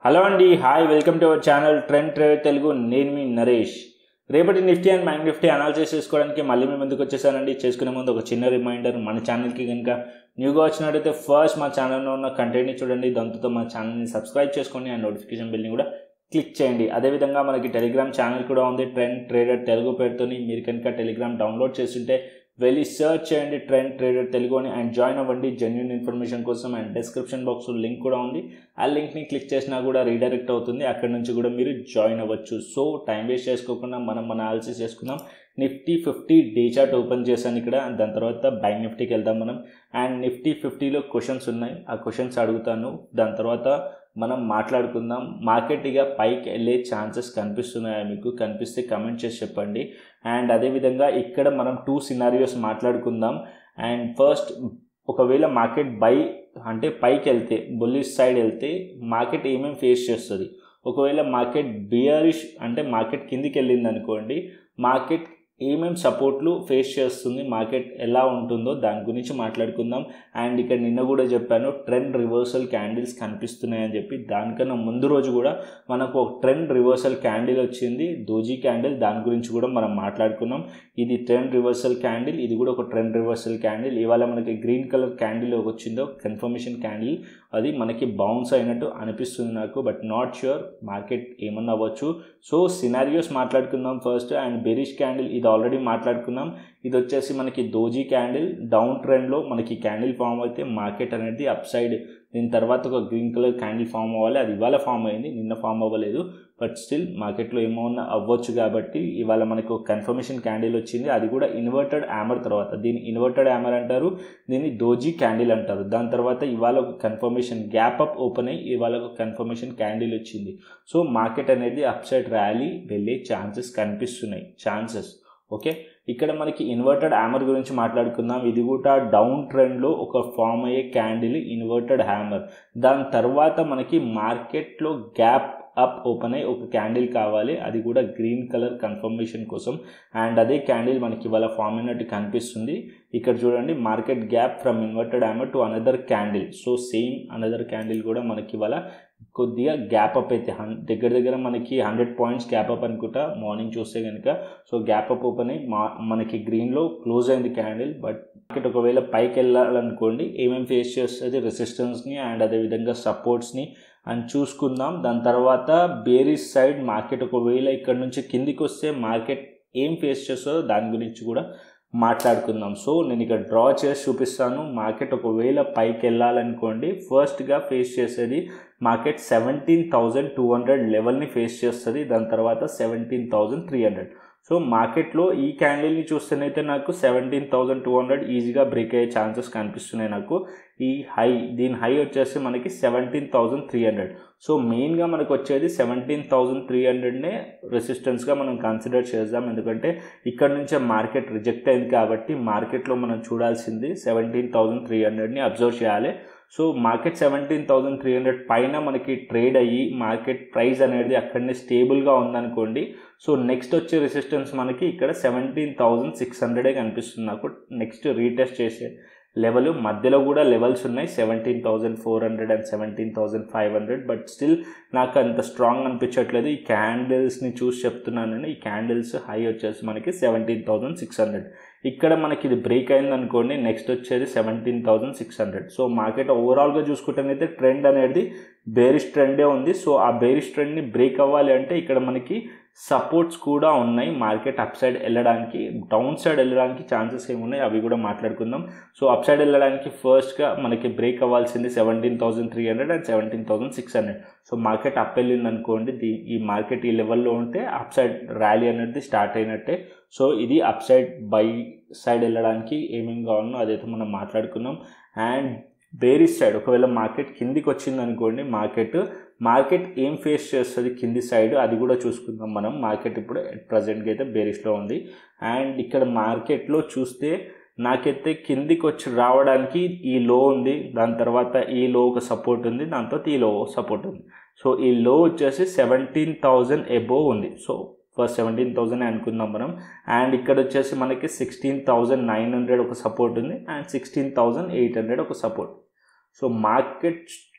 hello అండి hi welcome to our channel trend trade Telugu నేను మీ నరేష్ రేపటి Nifty and bank Nifty analysis చేసుకోవడానికి మళ్ళీ మేము ముందుకు వచ్చేసానండి చేసుకునే ముందు ఒక చిన్న రిమైండర్ మన ఛానల్కి కనుక న్యూగా వచ్చినట్టయితే ఫస్ట్ మా ఛానల్లో ఉన్న కంటెంట్ని చూడండి దాంతో మా ఛానల్ని సబ్స్క్రైబ్ చేసుకోండి అండ్ నోటిఫికేషన్ బిల్ని కూడా క్లిక్ చేయండి అదేవిధంగా మనకి టెలిగ్రామ్ ఛానల్ కూడా ఉంది ట్రెండ్ ట్రేడర్ తెలుగు పేరుతోని మీరు కనుక టెలిగ్రామ్ డౌన్లోడ్ చేస్తుంటే వెళ్ళి సర్చ్ చేయండి ట్రెండ్ ట్రేడర్ తెలుగు అని అండ్ జాయిన్ అవ్వండి జెన్యున్ ఇన్ఫర్మేషన్ కోసం అండ్ డిస్క్రిప్షన్ బాక్స్ లింక్ కూడా ఉంది ఆ లింక్ని క్లిక్ చేసినా కూడా రీడైరెక్ట్ అవుతుంది అక్కడ నుంచి కూడా మీరు జాయిన్ అవ్వచ్చు సో టైం వేస్ట్ చేసుకోకుండా మనం మన అనాలిసిస్ చేసుకుందాం Nifty fifty day chart open చేశాను ఇక్కడ దాని తర్వాత బ్యాంక్ నిఫ్టీకి వెళ్దాం మనం అండ్ నిఫ్టీ ఫిఫ్టీలో క్వశ్చన్స్ ఉన్నాయి ఆ క్వశ్చన్స్ అడుగుతాను దాని తర్వాత మనం మాట్లాడుకుందాం మార్కెట్ ఇక పైకి వెళ్ళే ఛాన్సెస్ కనిపిస్తున్నాయా మీకు కనిపిస్తే కమెంట్ చేసి చెప్పండి అండ్ అదేవిధంగా ఇక్కడ మనం టూ సినారియోస్ మాట్లాడుకుందాం అండ్ ఫస్ట్ ఒకవేళ మార్కెట్ బై అంటే పైకి వెళ్తే బుల్లిష్ సైడ్ వెళ్తే మార్కెట్ ఏమేమి ఫేస్ చేస్తుంది ఒకవేళ మార్కెట్ బియరిష్ అంటే మార్కెట్ కిందికి వెళ్ళింది అనుకోండి మార్కెట్ ఏమేమి సపోర్ట్లు ఫేస్ చేస్తుంది మార్కెట్ ఎలా ఉంటుందో దాని గురించి మాట్లాడుకుందాం అండ్ ఇక్కడ నిన్న కూడా చెప్పాను ట్రెండ్ రివర్సల్ క్యాండిల్స్ కనిపిస్తున్నాయని చెప్పి దానికన్నా ముందు రోజు కూడా మనకు ఒక ట్రెండ్ రివర్సల్ క్యాండిల్ వచ్చింది దోజీ క్యాండిల్ దాని గురించి కూడా మనం మాట్లాడుకున్నాం ఇది ట్రెండ్ రివర్సల్ క్యాండిల్ ఇది కూడా ఒక ట్రెండ్ రివర్సల్ క్యాండిల్ ఇవాళ మనకి గ్రీన్ కలర్ క్యాండిల్ వచ్చిందో కన్ఫర్మేషన్ క్యాండిల్ అది మనకి బౌన్స్ అయినట్టు అనిపిస్తుంది నాకు బట్ నాట్ ష్యూర్ మార్కెట్ ఏమన్నా అవ్వచ్చు సో సినారియోస్ మాట్లాడుకుందాం ఫస్ట్ అండ్ బెరిష్ క్యాండిల్ ఇది ఆల్రెడీ మాట్లాడుకున్నాం ఇది వచ్చేసి మనకి దోజీ క్యాండిల్ డౌన్ ట్రెండ్లో మనకి క్యాండిల్ ఫామ్ అయితే మార్కెట్ అనేది అప్ సైడ్ దీని తర్వాత ఒక గ్రీన్ కలర్ క్యాండిల్ ఫామ్ అవ్వాలి అది ఇవాళ ఫామ్ అయింది నిన్న ఫామ్ అవ్వలేదు బట్ స్టిల్ మార్కెట్లో ఏమన్నా అవ్వచ్చు కాబట్టి ఇవాళ మనకు కన్ఫర్మేషన్ క్యాండిల్ వచ్చింది అది కూడా ఇన్వర్టెడ్ యామర్ తర్వాత దీన్ని ఇన్వర్టెడ్ యామర్ అంటారు దీన్ని దోజీ క్యాండిల్ అంటారు దాని తర్వాత ఇవాళ ఒక కన్ఫర్మేషన్ గ్యాప్ అప్ ఓపెన్ అయ్యి ఇవాళ ఒక కన్ఫర్మేషన్ క్యాండిల్ వచ్చింది సో మార్కెట్ అనేది అప్ సైడ్ ర్యాలీ వెళ్ళే ఛాన్సెస్ కనిపిస్తున్నాయి ఛాన్సెస్ ఓకే ఇక్కడ మనకి ఇన్వర్టెడ్ హ్యామర్ గురించి మాట్లాడుకుందాం ఇది కూడా డౌన్ ట్రెండ్లో ఒక ఫామ్ అయ్యే క్యాండిల్ ఇన్వర్టెడ్ హ్యామర్ దాని తర్వాత మనకి మార్కెట్లో గ్యాప్ అప్ ఓపెన్ అయ్యి ఒక క్యాండిల్ కావాలి అది కూడా గ్రీన్ కలర్ కన్ఫర్మేషన్ కోసం అండ్ అదే క్యాండిల్ మనకి ఇవాళ ఫామ్ అయినట్టు కనిపిస్తుంది ఇక్కడ చూడండి market gap from inverted hammer to another candle so same another candle కూడా మనకి ఇవాళ కొద్దిగా గ్యాప్ అప్ అయితే హన్ దగ్గర దగ్గర మనకి హండ్రెడ్ పాయింట్స్ గ్యాప్ అప్ అనుకుంటా మార్నింగ్ చూస్తే కనుక సో గ్యాప్ అప్ ఓపెన్ అయ్యి మా మనకి గ్రీన్లో క్లోజ్ అయింది క్యాండిల్ బట్ మార్కెట్ ఒకవేళ పైకి వెళ్ళాలనుకోండి ఏమేమి ఫేస్ చేస్తుంది రెసిస్టెన్స్ని అండ్ అదేవిధంగా సపోర్ట్స్ని అని చూసుకుందాం దాని తర్వాత బేరీస్ సైడ్ మార్కెట్ ఒకవేళ ఇక్కడ నుంచి కిందికి వస్తే మార్కెట్ ఏం ఫేస్ చేస్తుందో దాని గురించి కూడా మాట్లాడుకుందాం సో నేను ఇక్కడ డ్రా చేసి చూపిస్తాను మార్కెట్ ఒకవేళ పైకి వెళ్ళాలనుకోండి ఫస్ట్గా ఫేస్ చేసేది market seventeen thousand two hundred లెవెల్ని ఫేస్ చేస్తుంది దాని తర్వాత seventeen thousand three hundred so మార్కెట్లో ఈ క్యాండిల్ని చూస్తేనైతే నాకు సెవెంటీన్ థౌజండ్ టూ హండ్రెడ్ ఈజీగా బ్రేక్ అయ్యే ఛాన్సెస్ కనిపిస్తున్నాయి నాకు ఈ హై దీని హై వచ్చేసి మనకి seventeen thousand three hundred so మెయిన్గా మనకు వచ్చేది సెవెంటీన్ థౌజండ్ త్రీ హండ్రెడ్నే రెసిస్టెన్స్గా మనం కన్సిడర్ చేద్దాం ఎందుకంటే ఇక్కడ నుంచే మార్కెట్ రిజెక్ట్ అయింది కాబట్టి మార్కెట్లో మనం చూడాల్సింది సెవెంటీన్ థౌజండ్ త్రీ హండ్రెడ్ని అబ్జర్వ్ చేయాలి so market seventeen thousand three hundred పైన మనకి ట్రేడ్ అయ్యి మార్కెట్ ప్రైస్ అనేది అక్కడనే స్టేబుల్గా ఉందనుకోండి సో నెక్స్ట్ వచ్చే రెసిస్టెన్స్ మనకి ఇక్కడ సెవెంటీన్ థౌజండ్ సిక్స్ హండ్రెడే కనిపిస్తుంది నాకు నెక్స్ట్ రీటెస్ట్ చేసే లెవెల్ మధ్యలో కూడా లెవెల్స్ ఉన్నాయి seventeen thousand four hundred and seventeen thousand five hundred but still నాకు అంత స్ట్రాంగ్ అనిపించట్లేదు ఈ క్యాండిల్స్ని చూసి చెప్తున్నాను నేను ఈ క్యాండిల్స్ హై వచ్చేసి మనకి సెవెంటీన్ థౌజండ్ సిక్స్ హండ్రెడ్ ఇక్కడ మనకి ఇది బ్రేక్ అయింది అనుకోండి నెక్స్ట్ వచ్చేది seventeen thousand six hundred so market ఓవరాల్గా చూసుకుంటేనైతే ట్రెండ్ అనేది బేరిష్ ట్రెండే ఉంది సో ఆ బేరిష్ ట్రెండ్ని బ్రేక్ అవ్వాలి అంటే ఇక్కడ మనకి సపోర్ట్స్ కూడా ఉన్నాయి మార్కెట్ అప్ సైడ్ వెళ్ళడానికి డౌన్ సైడ్ వెళ్ళడానికి ఛాన్సెస్ ఏమున్నాయి అవి కూడా మాట్లాడుకుందాం సో అప్ సైడ్ వెళ్ళడానికి ఫస్ట్గా మనకి బ్రేక్ అవ్వాల్సింది seventeen thousand three hundred and seventeen thousand six hundred so market up వెళ్ళింది అనుకోండి దీ ఈ మార్కెట్ ఈ లెవెల్లో ఉంటే అప్ సైడ్ ర్యాలీ అనేది స్టార్ట్ అయినట్టే సో ఇది అప్ సైడ్ బై సైడ్ వెళ్ళడానికి ఏమేమి కావాలనో అదైతే మనం మాట్లాడుకున్నాం అండ్ బేరిస్ సైడ్ ఒకవేళ మార్కెట్ కిందికి వచ్చింది అనుకోండి మార్కెట్ మార్కెట్ ఏం ఫేస్ చేస్తుంది కింది సైడ్ అది కూడా చూసుకుందాం మనం మార్కెట్ ఇప్పుడు ప్రజెంట్గా అయితే బేరిష్లో ఉంది అండ్ ఇక్కడ మార్కెట్లో చూస్తే నాకైతే కిందికి వచ్చి రావడానికి ఈ లో ఉంది దాని తర్వాత ఈ లో ఒక సపోర్ట్ ఉంది దాని తర్వాత ఈ లో సపోర్ట్ ఉంది సో ఈ లో వచ్చేసి సెవెంటీన్ థౌజండ్ ఎబోవ్ ఉంది సో ఫస్ట్ సెవెంటీన్ థౌజండ్ అనుకుందాం మనం అండ్ ఇక్కడ వచ్చేసి మనకి సిక్స్టీన్ థౌజండ్ నైన్ హండ్రెడ్ ఒక సపోర్ట్ ఉంది and sixteen thousand eight hundred ఒక సపోర్ట్ సో మార్కెట్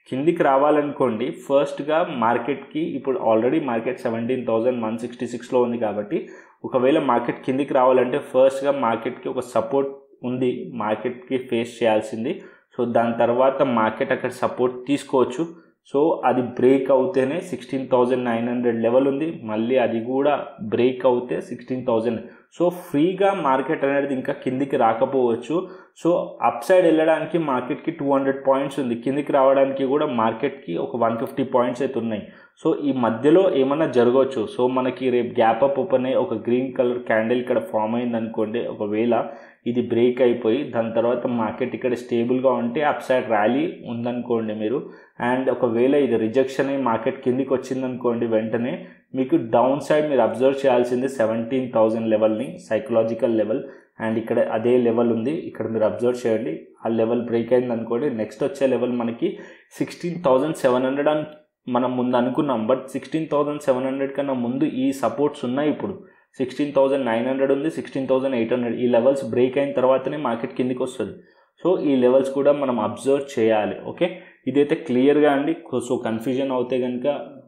కిందికి రావాలనుకోండి ఫస్ట్గా మార్కెట్కి ఇప్పుడు already market seventeen thousand one sixty సిక్స్లో ఉంది కాబట్టి ఒకవేళ మార్కెట్ కిందికి రావాలంటే ఫస్ట్గా మార్కెట్కి ఒక సపోర్ట్ ఉంది మార్కెట్కి ఫేస్ చేయాల్సింది సో దాని తర్వాత మార్కెట్ అక్కడ సపోర్ట్ తీసుకోవచ్చు సో అది బ్రేక్ అవుతేనే sixteen thousand nine hundred level ఉంది మళ్ళీ అది కూడా బ్రేక్ అవుతే సిక్స్టీన్ థౌజండ్ సో ఫ్రీగా మార్కెట్ అనేది ఇంకా కిందికి రాకపోవచ్చు సో అప్ సైడ్ వెళ్ళడానికి మార్కెట్కి టూ హండ్రెడ్ పాయింట్స్ ఉంది కిందికి రావడానికి కూడా మార్కెట్కి ఒక వన్ ఫిఫ్టీ పాయింట్స్ అయితే ఉన్నాయి సో ఈ మధ్యలో ఏమన్నా జరగవచ్చు సో మనకి రేపు గ్యాప్ అప్ ఓపెన్ అయ్యి ఒక గ్రీన్ కలర్ క్యాండిల్ ఇక్కడ ఫామ్ అయింది అనుకోండి ఒకవేళ ఇది బ్రేక్ అయిపోయి దాని తర్వాత మార్కెట్ ఇక్కడ స్టేబుల్గా ఉంటే అప్ సైడ్ ర్యాలీ ఉందనుకోండి మీరు అండ్ ఒకవేళ ఇది రిజెక్షన్ అయ్యి మార్కెట్ కిందికి వచ్చిందనుకోండి వెంటనే మీకు డౌన్ సైడ్ మీరు అబ్జర్వ్ చేయాల్సింది సెవెంటీన్ థౌజండ్ లెవెల్ని సైకలాజికల్ లెవెల్ అండ్ ఇక్కడ అదే లెవెల్ ఉంది ఇక్కడ మీరు అబ్జర్వ్ చేయండి ఆ లెవెల్ బ్రేక్ అయింది అనుకోండి నెక్స్ట్ వచ్చే లెవెల్ మనకి సిక్స్టీన్ థౌజండ్ సెవెన్ హండ్రెడ్ అని మనం ముందు అనుకున్నాం but sixteen thousand seven hundred కన్నా ముందు ఈ సపోర్ట్స్ ఉన్నాయి ఇప్పుడు సిక్స్టీన్ థౌజండ్ నైన్ హండ్రెడ్ ఉంది సిక్స్టీన్ థౌజండ్ ఎయిట్ హండ్రెడ్ ఈ లెవెల్స్ బ్రేక్ అయిన తర్వాతనే మార్కెట్ కిందికి వస్తుంది సో ఈ లెవెల్స్ కూడా మనం అబ్జర్వ్ చేయాలి ఓకే ఇదైతే క్లియర్గా అండి సో కన్ఫ్యూజన్ అవుతే కనుక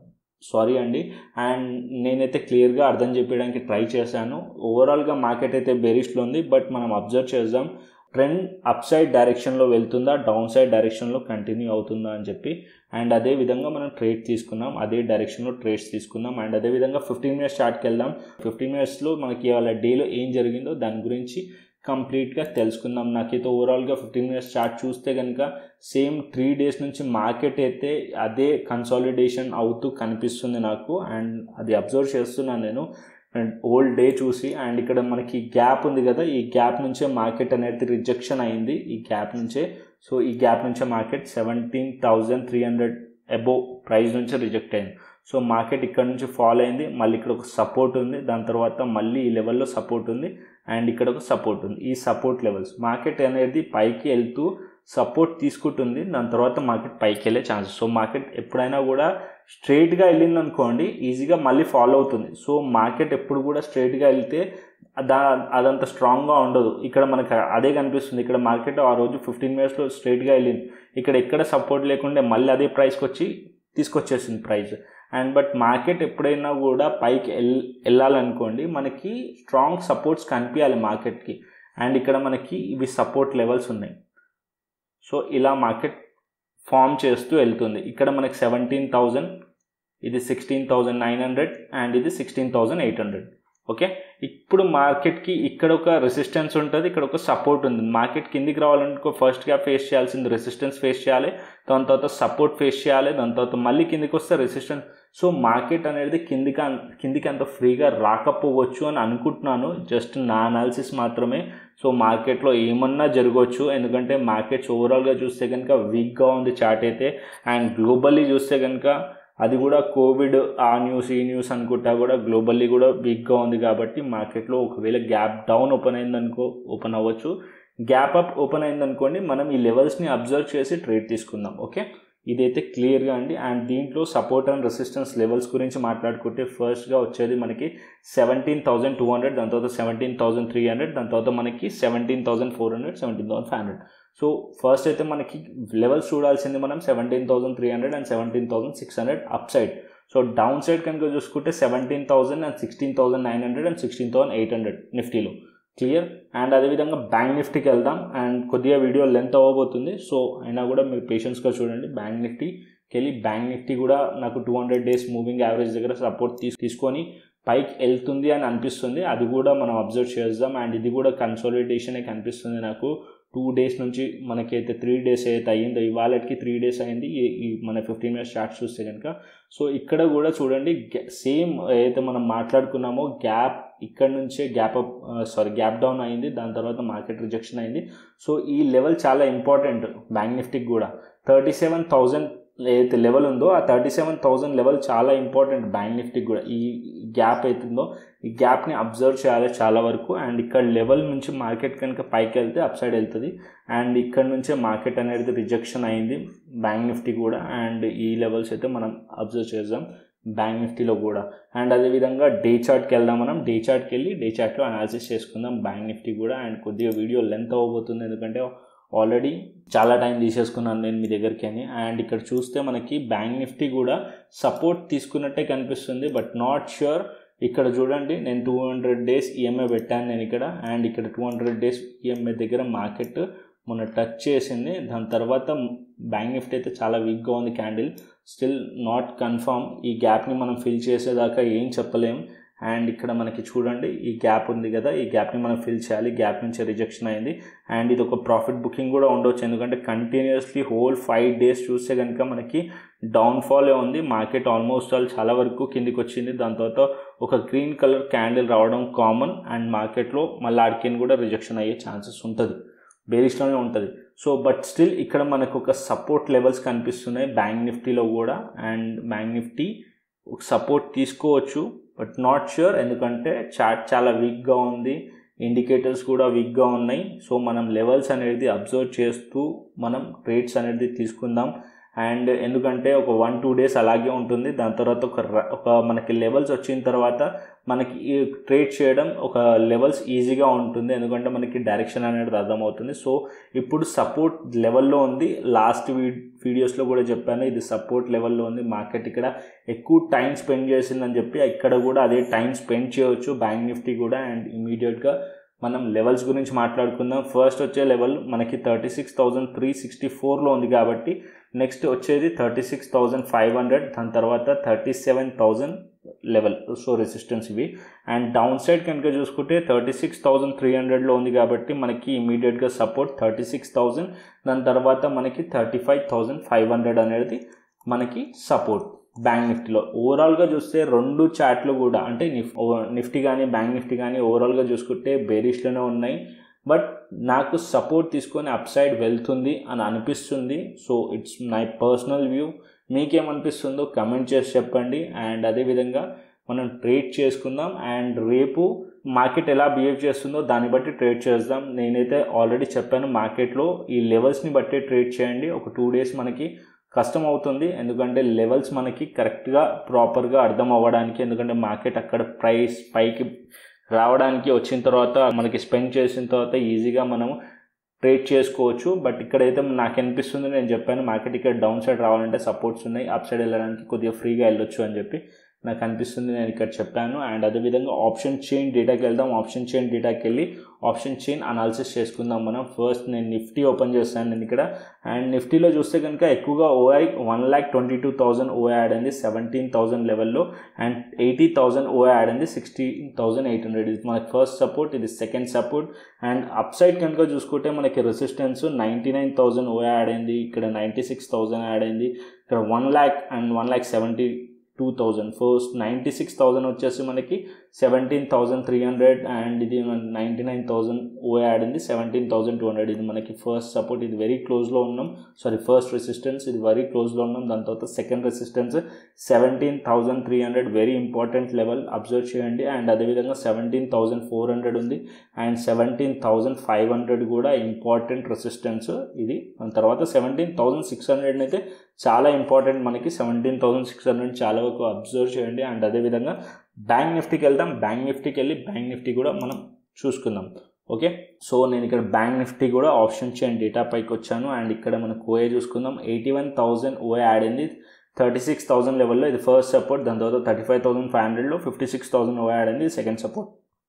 సారీ అండి అండ్ నేనైతే క్లియర్గా అర్థం చెప్పడానికి ట్రై చేశాను ఓవరాల్గా మార్కెట్ అయితే బెరిష్లో ఉంది బట్ మనం అబ్జర్వ్ చేద్దాం ట్రెండ్ అప్ సైడ్ డైరెక్షన్లో వెళ్తుందా డౌన్ సైడ్ డైరెక్షన్లో కంటిన్యూ అవుతుందా అని చెప్పి అండ్ అదే విధంగా మనం ట్రేడ్ తీసుకున్నాం అదే డైరెక్షన్లో ట్రేడ్స్ తీసుకుందాం అండ్ అదే విధంగా ఫిఫ్టీన్ మినిట్స్ చార్ట్కి వెళ్దాం ఫిఫ్టీన్ మినిట్స్లో మనకి ఇవాళ డేలో ఏం జరిగిందో దాని గురించి కంప్లీట్గా తెలుసుకుందాం నాకైతే ఓవరాల్గా ఫిఫ్టీన్ మినిట్స్ చార్ట్ చూస్తే కనుక సేమ్ త్రీ డేస్ నుంచి మార్కెట్ అయితే అదే కన్సాలిడేషన్ అవుతూ కనిపిస్తుంది నాకు అండ్ అది అబ్జర్వ్ చేస్తున్నాను నేను అండ్ ఓల్డ్ డే చూసి అండ్ ఇక్కడ మనకి గ్యాప్ ఉంది కదా ఈ గ్యాప్ నుంచే మార్కెట్ అనేది రిజెక్షన్ అయింది ఈ గ్యాప్ నుంచే సో ఈ గ్యాప్ నుంచే market seventeen thousand three hundred above price నుంచే రిజెక్ట్ అయింది సో మార్కెట్ ఇక్కడ నుంచి ఫాలో అయింది మళ్ళీ ఇక్కడ ఒక సపోర్ట్ ఉంది దాని తర్వాత మళ్ళీ ఈ లెవెల్లో సపోర్ట్ ఉంది అండ్ ఇక్కడ ఒక సపోర్ట్ ఉంది ఈ సపోర్ట్ లెవెల్స్ మార్కెట్ అనేది పైకి వెళ్తూ సపోర్ట్ తీసుకుంటుంది దాని తర్వాత మార్కెట్ పైకి వెళ్ళే ఛాన్సెస్ సో మార్కెట్ ఎప్పుడైనా కూడా స్ట్రైట్గా వెళ్ళింది అనుకోండి ఈజీగా మళ్ళీ ఫాలో అవుతుంది సో మార్కెట్ ఎప్పుడు కూడా స్ట్రైట్గా వెళ్తే దా అదంత స్ట్రాంగ్గా ఉండదు ఇక్కడ మనకు అదే కనిపిస్తుంది ఇక్కడ మార్కెట్ ఆ రోజు ఫిఫ్టీన్ మినిట్స్లో స్ట్రైట్గా వెళ్ళింది ఇక్కడ ఎక్కడ సపోర్ట్ లేకుంటే మళ్ళీ అదే ప్రైస్కి వచ్చి తీసుకొచ్చేసింది ప్రైస్ అండ్ బట్ మార్కెట్ ఎప్పుడైనా కూడా పైకి వెల్ వెళ్ళాలనుకోండి మనకి స్ట్రాంగ్ సపోర్ట్స్ కనిపించాలి మార్కెట్కి అండ్ ఇక్కడ మనకి ఇవి సపోర్ట్ లెవెల్స్ ఉన్నాయి సో ఇలా మార్కెట్ ఫామ్ చేస్తూ వెళ్తుంది ఇక్కడ మనకి సెవెంటీన్ థౌజండ్ ఇది sixteen thousand nine hundred and ఇది sixteen thousand eight hundred okay ఇప్పుడు మార్కెట్కి ఇక్కడ ఒక రెసిస్టెన్స్ ఉంటుంది ఇక్కడ ఒక సపోర్ట్ ఉంది మార్కెట్ కిందికి రావాలనుకో ఫస్ట్గా ఫేస్ చేయాల్సింది రెసిస్టెన్స్ ఫేస్ చేయాలి దాని తర్వాత సపోర్ట్ ఫేస్ చేయాలి దాని తర్వాత మళ్ళీ కిందికి వస్తే రెసిస్టెన్స్ సో మార్కెట్ అనేది కిందికి కిందికి అంత ఫ్రీగా రాకపోవచ్చు అని అనుకుంటున్నాను జస్ట్ నా అనాలిసిస్ మాత్రమే సో మార్కెట్లో ఏమన్నా జరగవచ్చు ఎందుకంటే మార్కెట్స్ ఓవరాల్గా చూస్తే కనుక వీక్గా ఉంది చార్ట్ అయితే అండ్ గ్లోబల్లీ చూస్తే కనుక అది కూడా కోవిడ్ ఆ న్యూస్ ఈ న్యూస్ అనుకుంటా కూడా గ్లోబల్లీ కూడా వీక్గా ఉంది కాబట్టి మార్కెట్లో ఒకవేళ గ్యాప్ డౌన్ ఓపెన్ అయిందనుకో ఓపెన్ అవ్వచ్చు గ్యాప్ అప్ ఓపెన్ అయిందనుకోండి మనం ఈ లెవెల్స్ని అబ్జర్వ్ చేసి ట్రేడ్ తీసుకుందాం ఓకే ఇదైతే క్లియర్గా అండి అండ్ దీంట్లో సపోర్ట్ అండ్ రెసిస్టెన్స్ లెవెల్స్ గురించి మాట్లాడుకుంటే ఫస్ట్గా వచ్చేది మనకి సెవెంటీన్ థౌసండ్ టూ హండ్రెడ్ దాని తర్వాత సెవెంటీన్ థౌసండ్ త్రీ హండ్రెడ్ దాని తర్వాత మనకి seventeen thousand four hundred seventeen thousand five hundred so first అయితే మనకి లెవెల్స్ చూడాల్సింది మనం seventeen thousand three hundred and seventeen thousand six hundred up side so down side కనుక చూసుకుంటే seventeen thousand and sixteen thousand nine hundred and sixteen thousand eight hundred నిఫ్టీలో clear and అదేవిధంగా bank నిఫ్టీకి వెళ్దాం అండ్ కొద్దిగా video length అవ్వబోతుంది so అయినా కూడా మీరు పేషెన్స్గా చూడండి బ్యాంక్ నిఫ్టీకి వెళ్ళి బ్యాంక్ నిఫ్టీ కూడా నాకు two hundred days moving average దగ్గర సపోర్ట్ తీసు తీసుకొని పైకి వెళ్తుంది అని అనిపిస్తుంది అది కూడా మనం అబ్జర్వ్ చేద్దాం అండ్ ఇది కూడా కన్సాలిడేషనే కనిపిస్తుంది నాకు టూ డేస్ నుంచి మనకైతే త్రీ డేస్ అయితే అయ్యిందో ఇవాళకి త్రీ డేస్ అయింది ఈ మన ఫిఫ్టీన్ మినిట్స్ చార్ట్ చూస్తే కనుక సో ఇక్కడ కూడా చూడండి సేమ్ ఏదైతే మనం మాట్లాడుకున్నామో గ్యాప్ ఇక్కడ నుంచే gap up sorry gap down అయింది దాని తర్వాత మార్కెట్ రిజెక్షన్ అయింది సో ఈ లెవెల్ చాలా ఇంపార్టెంట్ బ్యాంక్ నిఫ్టీకి కూడా థర్టీ సెవెన్ థౌజండ్ ఏదైతే లెవెల్ ఉందో ఆ థర్టీ సెవెన్ థౌసండ్ లెవెల్ చాలా ఇంపార్టెంట్ బ్యాంక్ నిఫ్టీకి కూడా ఈ గ్యాప్ అవుతుందో ఈ గ్యాప్ని అబ్జర్వ్ చేయాలి చాలా వరకు అండ్ ఇక్కడ లెవెల్ నుంచి మార్కెట్ కనుక పైకి వెళ్తే అప్ సైడ్ వెళ్తుంది అండ్ ఇక్కడ నుంచే మార్కెట్ అనేది రిజెక్షన్ అయింది బ్యాంక్ నిఫ్టీ కూడా అండ్ ఈ లెవెల్స్ అయితే మనం అబ్జర్వ్ చేద్దాం బ్యాంక్ నిఫ్టీలో కూడా అండ్ అదేవిధంగా డే చార్ట్కి వెళ్దాం మనం డే చార్ట్కి వెళ్ళి డే చార్ట్లో అనాలిసిస్ చేసుకుందాం బ్యాంక్ నిఫ్టీ కూడా అండ్ కొద్దిగా వీడియో లెంత్ అవ్వబోతుంది ఎందుకంటే ఆల్రెడీ చాలా టైం తీసేసుకున్నాను నేను మీ దగ్గరికి అని అండ్ ఇక్కడ చూస్తే మనకి బ్యాంక్ నిఫ్టీ కూడా సపోర్ట్ తీసుకున్నట్టే కనిపిస్తుంది బట్ నాట్ ష్యూర్ ఇక్కడ చూడండి నేను టూ హండ్రెడ్ డేస్ ఈఎంఐ పెట్టాను నేను ఇక్కడ అండ్ ఇక్కడ టూ హండ్రెడ్ డేస్ ఈఎంఐ దగ్గర మార్కెట్ మొన్న టచ్ చేసింది దాని తర్వాత బ్యాంక్ నిఫ్టీ అయితే చాలా వీక్గా ఉంది క్యాండిల్ స్టిల్ నాట్ కన్ఫర్మ్ ఈ గ్యాప్ని మనం ఫిల్ చేసేదాకా ఏం చెప్పలేం అండ్ ఇక్కడ మనకి చూడండి ఈ గ్యాప్ ఉంది కదా ఈ గ్యాప్ని మనం ఫిల్ చేయాలి గ్యాప్ నుంచి రిజెక్షన్ అయింది అండ్ ఇది ఒక ప్రాఫిట్ బుకింగ్ కూడా ఉండొచ్చు ఎందుకంటే కంటిన్యూస్లీ హోల్ ఫైవ్ డేస్ చూస్తే కనుక మనకి డౌన్ఫాలే ఉంది మార్కెట్ ఆల్మోస్ట్ ఆల్ చాలా వరకు కిందికి వచ్చింది దాని తర్వాత ఒక గ్రీన్ కలర్ క్యాండిల్ రావడం కామన్ అండ్ మార్కెట్లో మళ్ళీ ఆడికిని కూడా రిజెక్షన్ అయ్యే ఛాన్సెస్ ఉంటుంది బేరిష్లోనే ఉంటుంది సో బట్ స్టిల్ ఇక్కడ మనకు ఒక సపోర్ట్ లెవెల్స్ కనిపిస్తున్నాయి బ్యాంక్ నిఫ్టీలో కూడా అండ్ బ్యాంక్ నిఫ్టీ సపోర్ట్ తీసుకోవచ్చు బట్ నాట్ ష్యూర్ ఎందుకంటే చార్ట్ చాలా వీక్గా ఉంది ఇండికేటర్స్ కూడా వీక్గా ఉన్నాయి సో మనం లెవెల్స్ అనేది అబ్జర్వ్ చేస్తూ మనం రేట్స్ అనేది తీసుకుందాం అండ్ ఎందుకంటే ఒక వన్ టూ డేస్ అలాగే ఉంటుంది దాని తర్వాత ఒక ఒక మనకి లెవెల్స్ వచ్చిన తర్వాత మనకి ట్రేడ్ చేయడం ఒక లెవెల్స్ ఈజీగా ఉంటుంది ఎందుకంటే మనకి డైరెక్షన్ అనేది అర్థమవుతుంది సో ఇప్పుడు సపోర్ట్ లెవెల్లో ఉంది లాస్ట్ వీడియోస్లో కూడా చెప్పాను ఇది సపోర్ట్ లెవెల్లో ఉంది మార్కెట్ ఇక్కడ ఎక్కువ టైం స్పెండ్ చేసిందని చెప్పి ఇక్కడ కూడా అదే టైం స్పెండ్ చేయవచ్చు బ్యాంక్ నిఫ్టీ కూడా అండ్ ఇమీడియట్గా మనం లెవెల్స్ గురించి మాట్లాడుకుందాం ఫస్ట్ వచ్చే లెవెల్ మనకి thirty six thousand three sixty ఫోర్లో ఉంది కాబట్టి నెక్స్ట్ వచ్చేది thirty six thousand five hundred దాని తర్వాత thirty seven thousand level so resistance ఇవి అండ్ డౌన్ సైడ్ కనుక చూసుకుంటే థర్టీ సిక్స్ థౌజండ్ త్రీ హండ్రెడ్లో ఉంది కాబట్టి మనకి ఇమీడియట్గా సపోర్ట్ థర్టీ సిక్స్ థౌజండ్ దాని తర్వాత మనకి thirty five thousand five hundred అనేది మనకి సపోర్ట్ బ్యాంక్ నిఫ్టీలో ఓవరాల్గా చూస్తే రెండు చాట్లు కూడా అంటే నిఫ్ నిఫ్టీ కానీ బ్యాంక్ నిఫ్టీ కానీ ఓవరాల్గా చూసుకుంటే బేరిష్లోనే ఉన్నాయి బట్ నాకు సపోర్ట్ తీసుకొని అప్ సైడ్ వెళ్తుంది అని అనిపిస్తుంది so it's my personal view మీకేమనిపిస్తుందో కమెంట్ చేసి చెప్పండి అండ్ అదేవిధంగా మనం ట్రేడ్ చేసుకుందాం అండ్ రేపు మార్కెట్ ఎలా బిహేవ్ చేస్తుందో దాన్ని బట్టి ట్రేడ్ చేద్దాం నేనైతే ఆల్రెడీ చెప్పాను మార్కెట్లో ఈ లెవెల్స్ని బట్టి ట్రేడ్ చేయండి ఒక టూ డేస్ మనకి కష్టం అవుతుంది ఎందుకంటే లెవెల్స్ మనకి కరెక్ట్గా ప్రాపర్గా అర్థం అవ్వడానికి ఎందుకంటే మార్కెట్ అక్కడ ప్రైస్ పైకి రావడానికి వచ్చిన తర్వాత మనకి స్పెండ్ చేసిన తర్వాత ఈజీగా మనము ట్రేడ్ చేసుకోవచ్చు బట్ ఇక్కడైతే నాకు అనిపిస్తుంది నేను చెప్పాను మార్కెట్ ఇక్కడ డౌన్ సైడ్ రావాలంటే సపోర్ట్స్ ఉన్నాయి అప్ సైడ్ వెళ్ళడానికి కొద్దిగా ఫ్రీగా వెళ్ళొచ్చు అని చెప్పి నాకు అనిపిస్తుంది నేను ఇక్కడ చెప్పాను అండ్ అదేవిధంగా ఆప్షన్ చైన్ డేటాకి వెళ్దాం ఆప్షన్ చైన్ డేటాకి వెళ్ళి ఆప్షన్ చైన్ అనాలిసిస్ చేసుకుందాం మనం ఫస్ట్ నేను నిఫ్టీ ఓపెన్ చేస్తాను నేను ఇక్కడ అండ్ నిఫ్టీలో చూస్తే కనుక ఎక్కువగా OI one lakh twenty two thousand OI add అయింది సెవెంటీన్ థౌసండ్ లెవెల్లో and eighty thousand OI add అయింది సిక్స్టీన్ థౌసండ్ ఎయిట్ హండ్రెడ్ ఇది మనకి ఫస్ట్ సపోర్ట్ ఇది second support and up side కనుక చూసుకుంటే మనకి resistance ninety nine thousand OI add అయింది ఇక్కడ నైంటీ సిక్స్ థౌసండ్ యాడ్ అయింది ఇక్కడ one lakh and one lakh seventy two thousand first ninety six thousand వచ్చేసి మనకి seventeen thousand three hundred and ఇది నైంటీ నైన్ థౌజండ్ ఓ ఆడింది సెవెంటీన్ థౌజండ్ టూ హండ్రెడ్ ఇది మనకి ఫస్ట్ సపోర్ట్ ఇది వెరీ క్లోజ్లో ఉన్నాం సారీ ఫస్ట్ రెసిస్టెన్స్ ఇది వెరీ క్లోజ్లో ఉన్నాం దాని తర్వాత second resistance seventeen thousand three hundred very important level observe చేయండి అండ్ అదేవిధంగా సెవెంటీన్ థౌజండ్ ఫోర్ హండ్రెడ్ ఉంది and seventeen thousand five hundred కూడా ఇంపార్టెంట్ రెసిస్టెన్స్ ఇది దాని తర్వాత సెవెంటీన్ థౌజండ్ సిక్స్ హండ్రెడ్ అయితే చాలా ఇంపార్టెంట్ మనకి సెవెంటీన్ థౌసండ్ సిక్స్ హండ్రెడ్ చాలా వరకు అబ్జర్వ్ చేయండి అండ్ అదేవిధంగా బ్యాంక్ నిఫ్టీకి వెళ్దాం బ్యాంక్ నిఫ్టీకి వెళ్ళి బ్యాంక్ నిఫ్టీ కూడా మనం చూసుకుందాం ఓకే సో నేను ఇక్కడ బ్యాంక్ నిఫ్టీ కూడా ఆప్షన్ చేయండి డేటా పైకి వచ్చాను అండ్ ఇక్కడ మనకు ఓఏ చూసుకుందాం eighty one thousand OI add అయింది థర్టీ సిక్స్ థౌసండ్ లెవెల్లో ఇది ఫస్ట్ సపోర్ట్ దాని తర్వాత థర్టీ ఫైవ్ థౌసండ్ ఫైవ్ హండ్రెడ్లో fifty six thousand OI add అయింది second support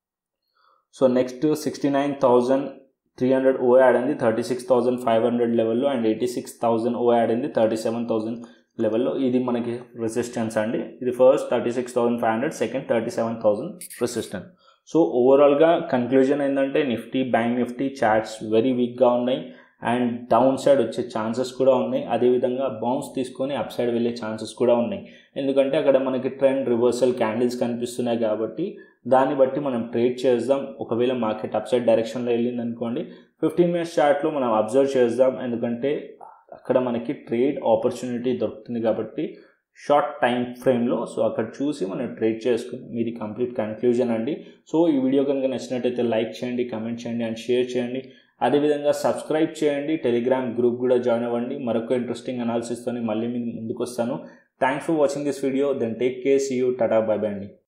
so next sixty nine thousand three hundred OI add అయింది thirty six thousand five hundred లెవెల్లో and eighty six thousand OI add అయింది thirty seven thousand లెవెల్లో ఇది మనకి resistance అండి ఇది first thirty six thousand five hundred second thirty seven thousand resistance so ఓవరాల్గా conclusion ఏంటంటే Nifty bank Nifty charts very వీక్గా ఉన్నాయి అండ్ డౌన్ సైడ్ వచ్చే ఛాన్సెస్ కూడా ఉన్నాయి అదేవిధంగా బౌన్స్ తీసుకొని అప్ సైడ్ వెళ్ళే ఛాన్సెస్ కూడా ఉన్నాయి ఎందుకంటే అక్కడ మనకి ట్రెండ్ రివర్సల్ క్యాండిల్స్ కనిపిస్తున్నాయి కాబట్టి దాన్ని బట్టి మనం ట్రేడ్ చేద్దాం ఒకవేళ మార్కెట్ అప్ సైడ్ డైరెక్షన్లో వెళ్ళింది అనుకోండి ఫిఫ్టీన్ మినిట్స్ చార్ట్లో మనం అబ్జర్వ్ చేద్దాం ఎందుకంటే అక్కడ మనకి ట్రేడ్ ఆపర్చునిటీ దొరుకుతుంది కాబట్టి షార్ట్ టైం ఫ్రేమ్లో సో అక్కడ చూసి మనం ట్రేడ్ చేసుకుని మీది కంప్లీట్ కన్క్లూజన్ అండి సో ఈ వీడియో కనుక నచ్చినట్టయితే లైక్ చేయండి కమెంట్ చేయండి అండ్ షేర్ చేయండి అదేవిధంగా సబ్స్క్రైబ్ చేయండి టెలిగ్రామ్ గ్రూప్ కూడా జాయిన్ అవ్వండి మరొక ఇంట్రెస్టింగ్ అనాలిసిస్తో మళ్ళీ మీ ముందుకు వస్తాను thanks for watching this video then take care see you tata bye bye అండి